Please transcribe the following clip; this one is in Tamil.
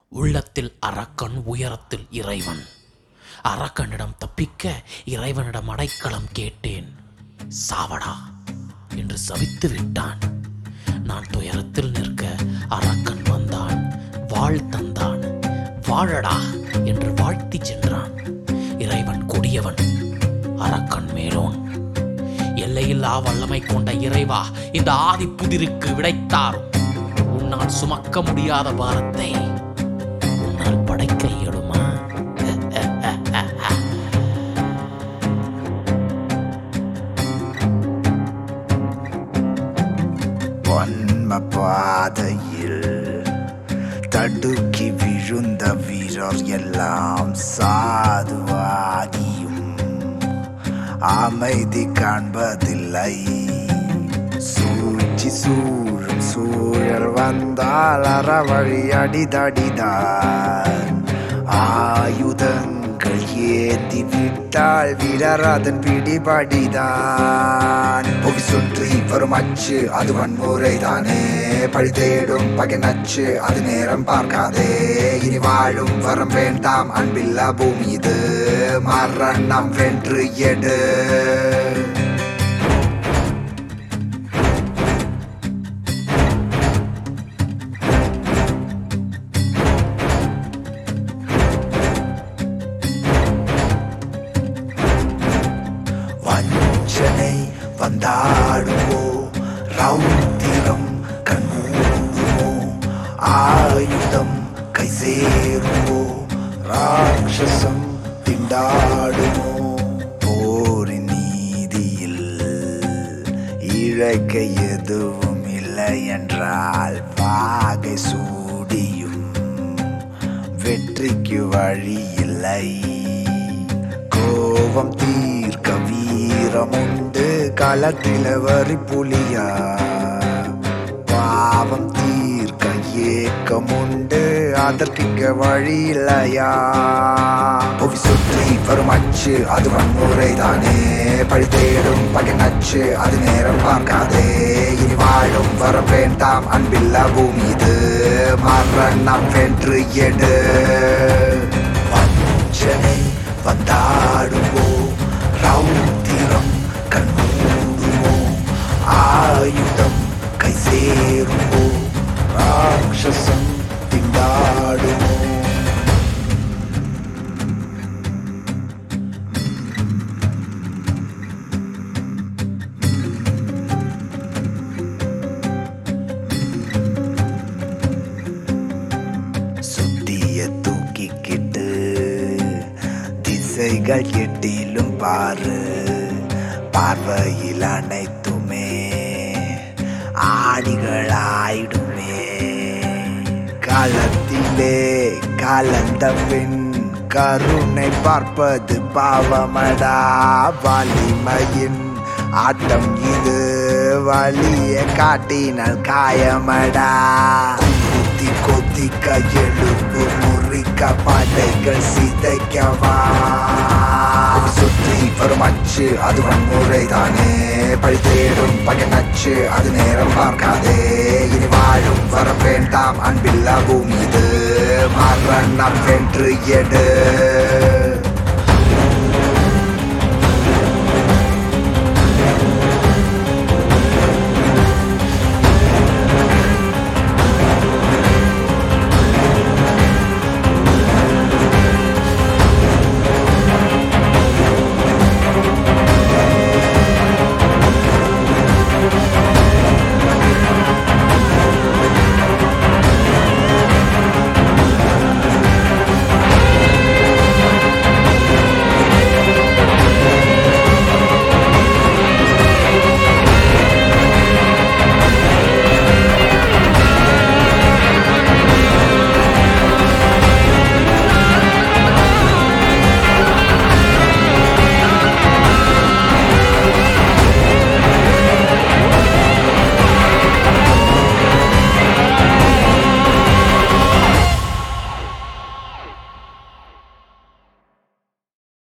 உள்ளத்தில் அரக்கன் உயரத்தில் இறைவன் அரக்கனிடம் தப்பிக்க இறைவனிடம் அடைக்கலம் கேட்டேன் சாவடா என்று சபித்து விட்டான் நான் துயரத்தில் நிற்க அரக்கன் வந்தான் வாழ் தந்தான் வாழடா என்று வாழ்த்தி சென்றான் இறைவன் கொடியவன் அரக்கன் மேலோன் எல்லையில்லா வல்லமை கொண்ட இறைவா இந்த ஆதி புதிருக்கு விடைத்தாரும் உன்னால் சுமக்க முடியாத பாரத்தை உன்னால் படைக்க இயலுமா பொன்ம பாதையில் தடுக்கி விழுந்த வீரர் எல்லாம் சாதுவாகியும் அமைதி காண்பதில்லை சூழ்ச்சி சூழும் சூழல் வந்தால் அறவழி அடிதடிதான் ஆயுதங்கள் ஏந்தி விட்டால் வீரர் அதன் பிடிபடிதான் புவி சுற்றி வரும் அச்சு அது வன்முறை தானே பழி தேடும் பகை நச்சு அது நேரம் பார்க்காதே இனி வாழும் வரம் வேண்டாம் அன்பில்லா பூமி இது மரணம் வென்று எடு வஞ்சனை வந்தாடுவோ ரௌத்திரம் கண்மூடுவோ ஆயுதம் கை சேருவோ ராட்சசம் திண்டாடுவோ போரின் நீதியில் இழக்க எதுவும் இல்லை என்றால் வாகை சூடியும் வெற்றிக்கு வழி இல்லை கோபம் தீர்க்க வீரம் உண்டு களத்தில வரி புலியா பாவம் தீர்க்க ஏக்கம் உண்டு அதற்கிங்க வழி இல்லையா புவி சுற்றி வரும் அச்சு அது வன்முறை தானே பழி தேடும் பகை நச்சு அது நேரம் பார்க்காதே இனி வாழும் வர வேண்டாம் அன்பில்லா பூமி இது மரணம் வென்று எடு வஞ்சனை வந்தாடுவோ ரௌத்திரம் கண்மூடுவோ ஆயுதம் கை சேருவோ ராட்சசம் திண்டாடுவோ சுத்திய தூக்கிக்கிட்டு திசைகள் எட்டிலும் பாரு பார்வையில் அனைத்துமே ஆடிகளாயிடுமே காலத்திலே கலந்த பின் கருணை பார்ப்பது பாவமடா வலிமையின் ஆட்டம் இது வலிய காட்டினால் காயமடா குத்தி கொத்திக்க எழுப்பு முறிக்க படைகள் சிதைக்கவா புவி சுற்றி வரும் அச்சு அது வன்முறை தானே பழி தேடும் பகை நச்சு அது நேரம் பார்க்காதே இனி வாழும் வர வேண்டாம் அன்பில்லா பூமி இது மரணம் வென்று எடு